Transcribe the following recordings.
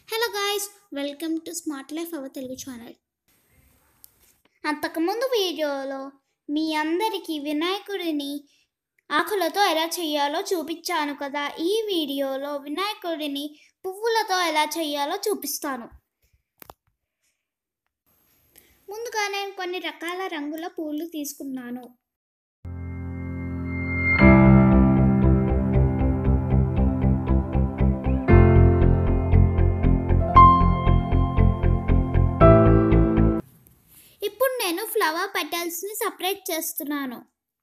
hello guys welcome to smart life our Telugu channel అంతకుముందు వీడియోలో మీ అందరికీ వినాయకుడిని ఆకులతో ఎలా చేయాలో చూపించాను కదా ఈ వీడియోలో వినాయకుడిని పువ్వులతో ఎలా చేయాలో చూపిస్తాను ముందుగా నేను కొన్ని రకాల రంగుల పూలు తీసుకున్నాను ఇప్పుడు నేను ఫ్లవర్ పెటల్స్ని సపరేట్ చేస్తున్నాను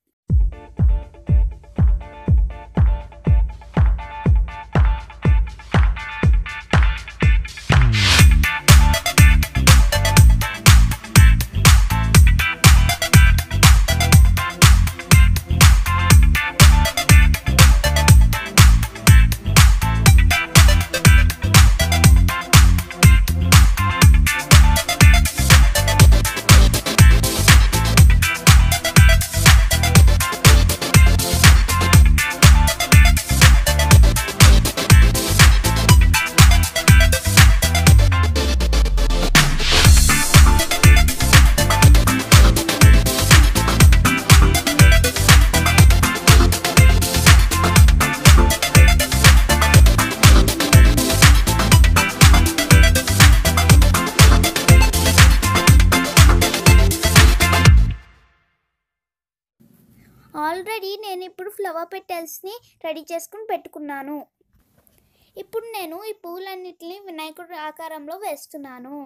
ఆల్రెడీ నేను ఇప్పుడు ఫ్లవర్ పెటల్స్ని రెడీ చేసుకుని పెట్టుకున్నాను ఇప్పుడు నేను ఈ పూలన్నిటిని వినాయకుడి ఆకారంలో వేస్తున్నాను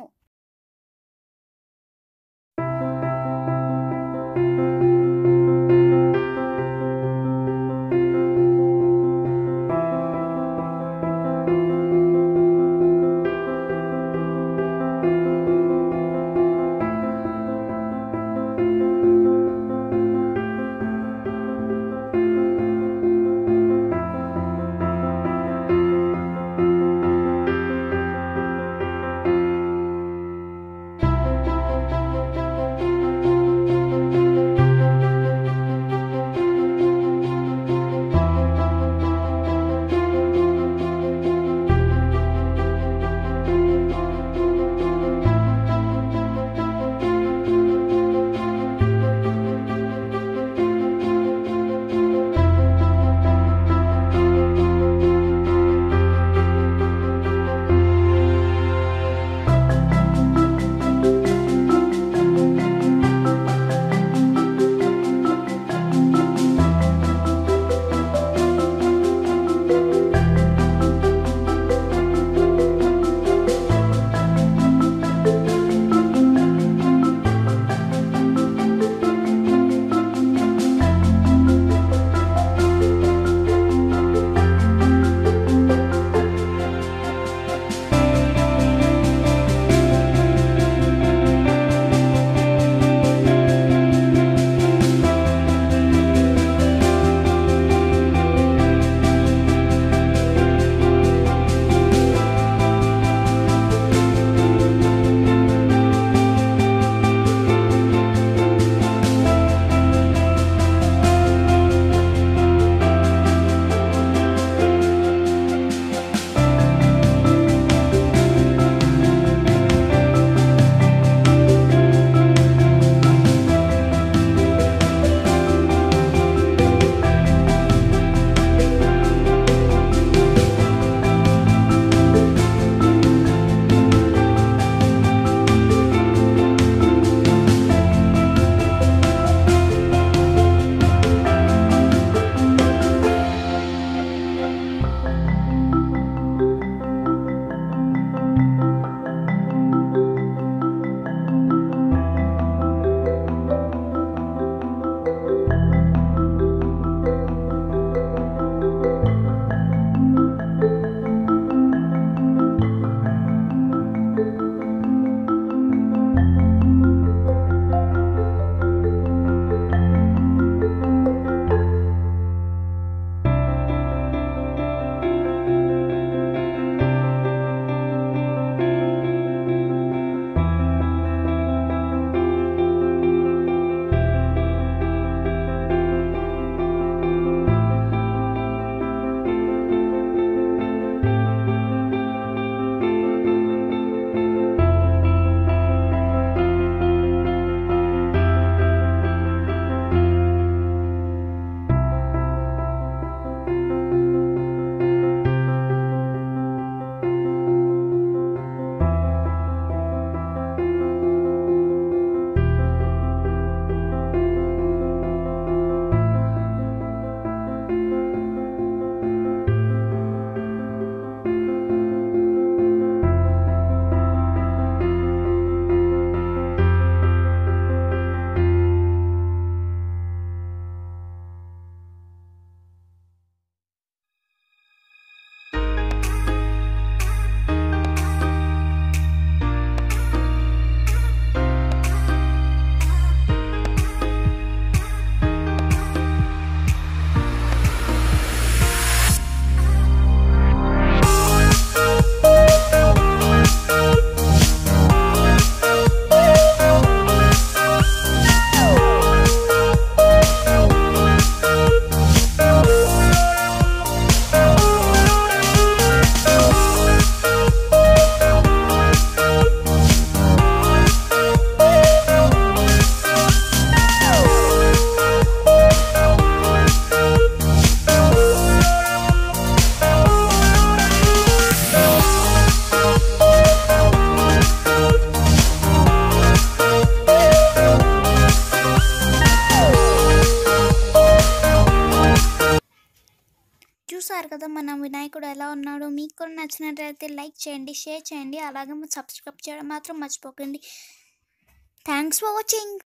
చూసారు కదా మన వినాయకుడు ఎలా ఉన్నాడో మీకు కూడా నచ్చినట్లయితే లైక్ చేయండి షేర్ చేయండి అలాగే సబ్స్క్రైబ్ చేయడం మాత్రం మర్చిపోకండి థ్యాంక్స్ ఫర్ వాచింగ్